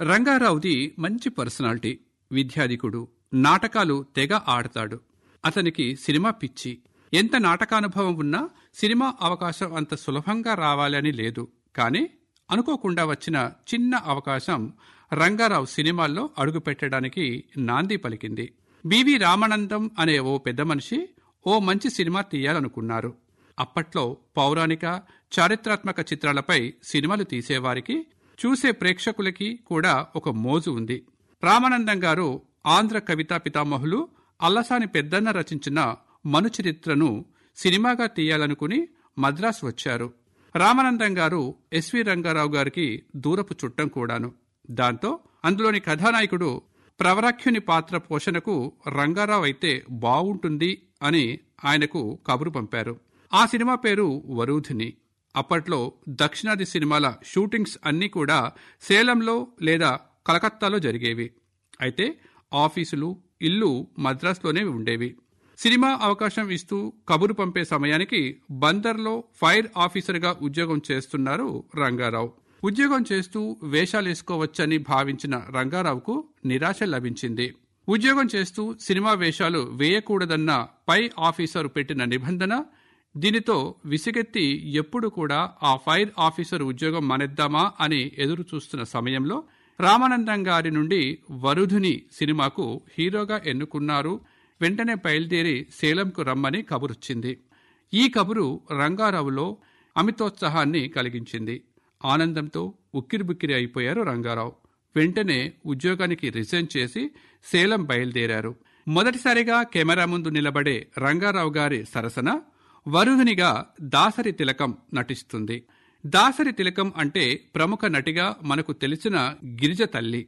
రంగారావుది మంచి పర్సనాలిటీ విద్యాధికుడు నాటకాలు తెగ ఆడతాడు అతనికి సినిమా పిచ్చి ఎంత నాటకానుభవం ఉన్నా సినిమా అవకాశం అంత సులభంగా రావాలని లేదు కానీ అనుకోకుండా వచ్చిన చిన్న అవకాశం రంగారావు సినిమాల్లో అడుగుపెట్టడానికి నాంది పలికింది బివి రామానందం అనే ఓ పెద్ద మనిషి ఓ మంచి సినిమా తీయాలనుకున్నారు అప్పట్లో పౌరాణిక చారిత్రాత్మక చిత్రాలపై సినిమాలు తీసేవారికి చూసే ప్రేక్షకులకి కూడా ఒక మోజు ఉంది రామానందం గారు ఆంధ్ర కవితా పితామహులు అల్లసాని పెద్దన్న రచించిన మనుచరిత్రను సినిమాగా తీయాలనుకుని మద్రాసు వచ్చారు రామానందం గారు ఎస్వి రంగారావు గారికి దూరపు చుట్టం కూడాను దాంతో అందులోని కథానాయకుడు ప్రవరాఖ్యుని పాత్ర పోషణకు రంగారావు అయితే బావుంటుంది అని ఆయనకు కబురు పంపారు ఆ సినిమా పేరు వరూధిని అప్పట్లో దక్షిణాది సినిమాల షూటింగ్స్ అన్నీ కూడా సేలంలో లేదా కలకత్తాలో జరిగేవి అయితే ఆఫీసులు ఇల్లు మద్రాసులోనే ఉండేవి సినిమా అవకాశం ఇస్తూ కబురు పంపే సమయానికి బందర్లో ఫైర్ ఆఫీసర్గా ఉద్యోగం చేస్తున్నారు రంగారావు ఉద్యోగం చేస్తూ వేషాలేసుకోవచ్చని భావించిన రంగారావుకు నిరాశ లభించింది ఉద్యోగం చేస్తూ సినిమా వేషాలు వేయకూడదన్న పై ఆఫీసర్ పెట్టిన నిబంధన దీనితో విసిగెత్తి ఎప్పుడు కూడా ఆ ఫైర్ ఆఫీసర్ ఉద్యోగం మానేద్దామా అని ఎదురు చూస్తున్న సమయంలో రామానందం గారి నుండి వరుధుని సినిమాకు హీరోగా ఎన్నుకున్నారు వెంటనే బయలుదేరి సేలంకు రమ్మని కబురొచ్చింది ఈ కబురు రంగారావులో అమితోత్సాహాన్ని కలిగించింది ఆనందంతో ఉక్కిరిబుక్కిరి అయిపోయారు రంగారావు వెంటనే ఉద్యోగానికి రిజైన్ చేసి సేలం బయలుదేరారు మొదటిసారిగా కెమెరా ముందు నిలబడే రంగారావు గారి సరసన వరుధునిగా దాసరి తిలకం నటిస్తుంది దాసరి తిలకం అంటే ప్రముఖ నటిగా మనకు తెలిసిన గిరిజ తల్లి